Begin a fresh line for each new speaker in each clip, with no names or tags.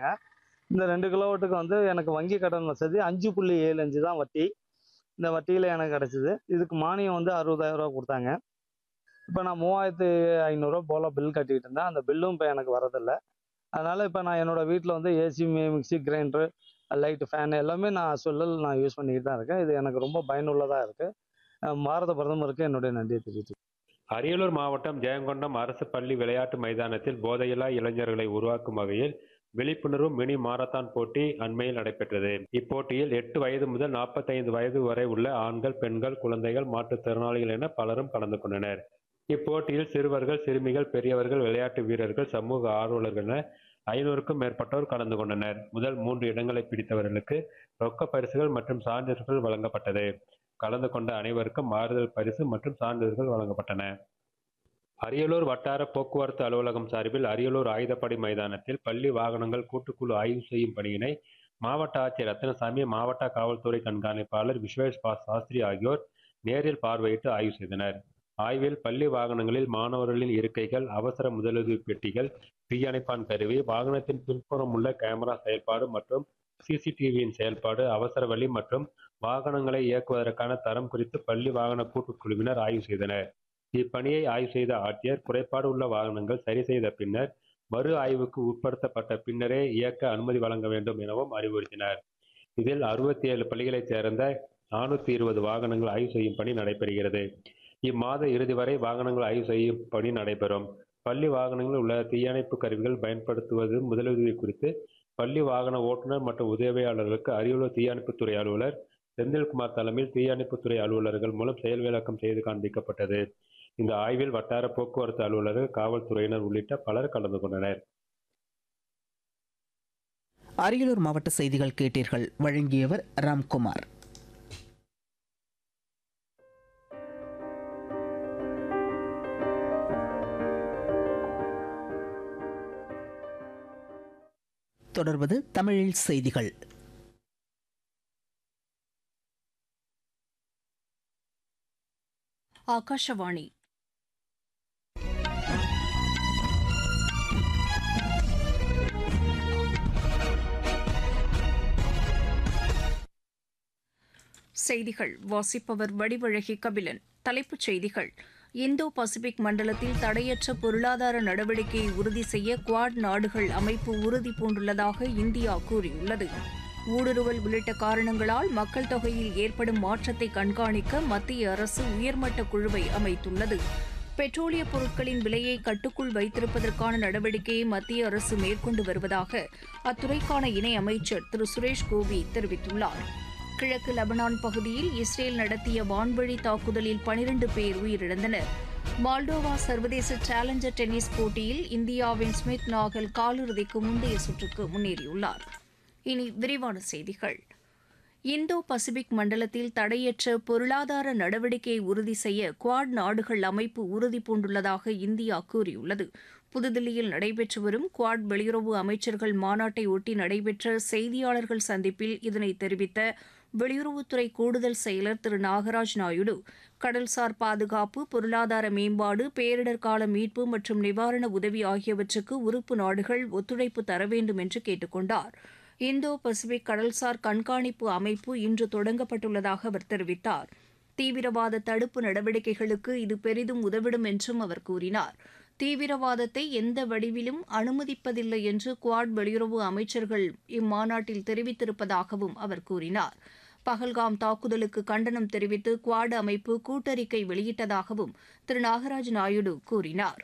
கொடுத்தாங்க இந்த ரெண்டு கிலோவாட்டுக்கு வந்து எனக்கு வங்கி கடன் வசதி அஞ்சு புள்ளி ஏழு அஞ்சு தான் வட்டி இந்த வட்டியில் எனக்கு கிடச்சிது இதுக்கு மானியம் வந்து அறுபதாயிரம் ரூபா கொடுத்தாங்க இப்போ நான் மூவாயிரத்து ஐநூறுரூவா போல் பில் கட்டிக்கிட்டு இருந்தேன் அந்த பில்லும் இப்போ எனக்கு வரதில்லை அதனால் இப்போ நான் என்னோடய வீட்டில் வந்து AC mixie grinder light fan எல்லாமே நான் சொல்லல் நான் யூஸ் பண்ணிக்கிட்டு தான் இருக்கேன் இது எனக்கு ரொம்ப பயனுள்ளதாக இருக்குது பாரத பிரதமருக்கு என்னுடைய நன்றியை தெரிவித்து
அரியலூர் மாவட்டம் ஜெயங்கொண்டம் அரசு பள்ளி விளையாட்டு மைதானத்தில் போதையில்லா இளைஞர்களை உருவாக்கும் வகையில் விழிப்புணர்வு மினி மாரத்தான் போட்டி அண்மையில் நடைபெற்றது இப்போட்டியில் எட்டு வயது முதல் நாற்பத்தைந்து வயது வரை உள்ள ஆண்கள் பெண்கள் குழந்தைகள் மாற்றுத்திறனாளிகள் என பலரும் கலந்து கொண்டனர் இப்போட்டியில் சிறுவர்கள் சிறுமிகள் பெரியவர்கள் விளையாட்டு வீரர்கள் சமூக ஆர்வலர்கள் என ஐநூறுக்கும் மேற்பட்டோர் கலந்து கொண்டனர் முதல் மூன்று இடங்களை பிடித்தவர்களுக்கு ரொக்க பரிசுகள் மற்றும் சான்றிதழ்கள் வழங்கப்பட்டது கலந்து கொண்ட அனைவருக்கும் மாறுதல் பரிசு மற்றும் சான்றிதழ்கள் வழங்கப்பட்டன அரியலூர் வட்டார போக்குவரத்து அலுவலகம் சார்பில் அரியலூர் ஆயுதப்படை மைதானத்தில் பள்ளி வாகனங்கள் கூட்டுக்குழு ஆய்வு செய்யும் பணியினை மாவட்ட ஆட்சியர் ரத்தினசாமி மாவட்ட காவல்துறை கண்காணிப்பாளர் விஸ்வேஷ் பா சாஸ்திரி ஆகியோர் நேரில் பார்வையிட்டு ஆய்வு செய்தனர் ஆய்வில் பள்ளி வாகனங்களில் மாணவர்களின் இருக்கைகள் அவசர முதலுதவி பெட்டிகள் தீயணைப்பான் கருவி வாகனத்தின் பின்புறம் உள்ள கேமரா செயல்பாடு மற்றும் சிசிடிவியின் செயல்பாடு அவசர வழி மற்றும் வாகனங்களை இயக்குவதற்கான தரம் குறித்து பள்ளி வாகன கூட்டுக்குழுவினர் ஆய்வு செய்தனர் இப்பணியை ஆய்வு செய்த ஆட்சியர் குறைபாடு உள்ள வாகனங்கள் சரி செய்த பின்னர் மறு ஆய்வுக்கு உட்படுத்தப்பட்ட பின்னரே இயக்க அனுமதி வழங்க வேண்டும் எனவும் அறிவுறுத்தினார் இதில் அறுபத்தி ஏழு பள்ளிகளைச் சேர்ந்த நானூத்தி இருபது வாகனங்கள் ஆய்வு செய்யும் பணி நடைபெறுகிறது இம்மாத இறுதி வரை வாகனங்கள் ஆய்வு செய்யும் பணி நடைபெறும் பள்ளி வாகனங்களில் உள்ள தீயணைப்பு கருவிகள் பயன்படுத்துவது முதலுதவி குறித்து பள்ளி வாகன ஓட்டுநர் மற்றும் உதவியாளர்களுக்கு அரியலூர் தீயணைப்புத்துறை அலுவலர் செந்தில்குமார் தலைமையில் தீயணைப்புத்துறை அலுவலர்கள் மூலம் செயல் விளக்கம் செய்து காண்பிக்கப்பட்டது இந்த ஆய்வில் வட்டார போக்குவரத்து அலுவலர்கள் காவல்துறையினர் உள்ளிட்ட பலர் கலந்து கொண்டனர்
அரியலூர் மாவட்ட செய்திகள் கேட்டீர்கள் வழங்கியவர் ராம்குமார் தொடர்வது தமிழில் செய்திகள்
ಆಕಾಶವಾಣಿ செய்திகள் வாசிப்பவர் வடிவழகி கபிலன் தலைப்புச் செய்திகள் இந்தோ பசிபிக் மண்டலத்தில் தடையற்ற பொருளாதார நடவடிக்கையை உறுதி செய்ய குவாட் நாடுகள் அமைப்பு உறுதி பூண்டுள்ளதாக இந்தியா கூறியுள்ளது ஊடுருவல் உள்ளிட்ட காரணங்களால் மக்கள் தொகையில் ஏற்படும் மாற்றத்தை கண்காணிக்க மத்திய அரசு உயர்மட்ட குழுவை அமைத்துள்ளது பெட்ரோலிய பொருட்களின் விலையை கட்டுக்குள் வைத்திருப்பதற்கான நடவடிக்கையை மத்திய அரசு மேற்கொண்டு வருவதாக அத்துறைக்கான இணை அமைச்சர் திரு சுரேஷ் கோபி தெரிவித்துள்ளார் கிழக்கு லெபனான் பகுதியில் இஸ்ரேல் நடத்திய வான்வழி தாக்குதலில் பனிரண்டு பேர் உயிரிழந்தனர் மால்டோவா சர்வதேச சேலஞ்சர் டென்னிஸ் போட்டியில் இந்தியாவின் ஸ்மித் நாகல் காலிறுதிக்கு முந்தைய சுற்றுக்கு முன்னேறியுள்ளார் இனி விரிவான செய்திகள் இந்தோ பசிபிக் மண்டலத்தில் தடையற்ற பொருளாதார நடவடிக்கையை உறுதி செய்ய குவாட் நாடுகள் அமைப்பு உறுதி பூண்டுள்ளதாக இந்தியா கூறியுள்ளது புதுதில்லியில் நடைபெற்று வரும் குவாட் வெளியுறவு அமைச்சர்கள் மாநாட்டை ஒட்டி நடைபெற்ற செய்தியாளர்கள் சந்திப்பில் இதனை தெரிவித்த வெளியுறவுத்துறை கூடுதல் செயலர் திரு நாகராஜ் நாயுடு கடல்சார் பாதுகாப்பு பொருளாதார மேம்பாடு பேரிடர் கால மீட்பு மற்றும் நிவாரண உதவி ஆகியவற்றுக்கு உறுப்பு நாடுகள் ஒத்துழைப்பு தர வேண்டும் என்று கேட்டுக் கொண்டார் இந்தோ பசிபிக் கடல்சார் கண்காணிப்பு அமைப்பு இன்று தொடங்கப்பட்டுள்ளதாக அவர் தெரிவித்தார் தீவிரவாத தடுப்பு நடவடிக்கைகளுக்கு இது பெரிதும் உதவிடும் என்றும் அவர் கூறினார் தீவிரவாதத்தை எந்த வடிவிலும் அனுமதிப்பதில்லை என்று குவாட் வெளியுறவு அமைச்சர்கள் இம்மாநாட்டில் தெரிவித்திருப்பதாகவும் அவர் கூறினார் பஹல்காம் தாக்குதலுக்கு கண்டனம் தெரிவித்து குவாட் அமைப்பு கூட்டறிக்கை வெளியிட்டதாகவும் திரு நாகராஜ் நாயுடு கூறினார்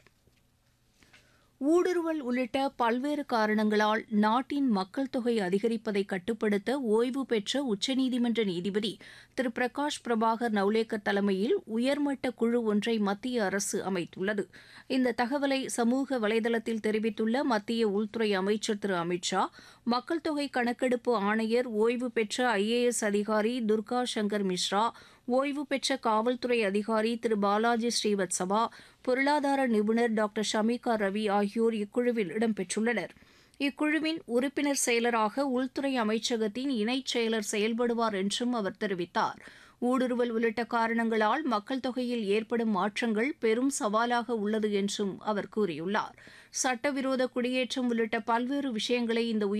ஊடுருவல் உள்ளிட்ட பல்வேறு காரணங்களால் நாட்டின் மக்கள் தொகை அதிகரிப்பதை கட்டுப்படுத்த ஓய்வு பெற்ற உச்சநீதிமன்ற நீதிபதி திரு பிரகாஷ் பிரபாகர் நவ்லேக்கர் தலைமையில் உயர்மட்ட குழு ஒன்றை மத்திய அரசு அமைத்துள்ளது இந்த தகவலை சமூக வலைதளத்தில் தெரிவித்துள்ள மத்திய உள்துறை அமைச்சர் திரு அமித் ஷா மக்கள் தொகை கணக்கெடுப்பு ஆணையர் ஓய்வு பெற்ற ஐஏஎஸ் அதிகாரி துர்கா சங்கர் மிஸ்ரா ஓய்வு பெற்ற காவல்துறை அதிகாரி திரு பாலாஜி ஸ்ரீவத்சவா பொருளாதார நிபுணர் டாக்டர் ஷமிகா ரவி ஆகியோர் இக்குழுவில் இடம்பெற்றுள்ளனர் இக்குழுவின் உறுப்பினர் செயலராக உள்துறை அமைச்சகத்தின் இணைச் செயலர் செயல்படுவார் என்றும் அவர் தெரிவித்தார் ஊடுருவல் உள்ளிட்ட காரணங்களால் மக்கள் தொகையில் ஏற்படும் மாற்றங்கள் பெரும் சவாலாக உள்ளது என்றும் அவர் கூறியுள்ளார் சட்டவிரோத குடியேற்றம் உள்ளிட்ட பல்வேறு விஷயங்களை இந்த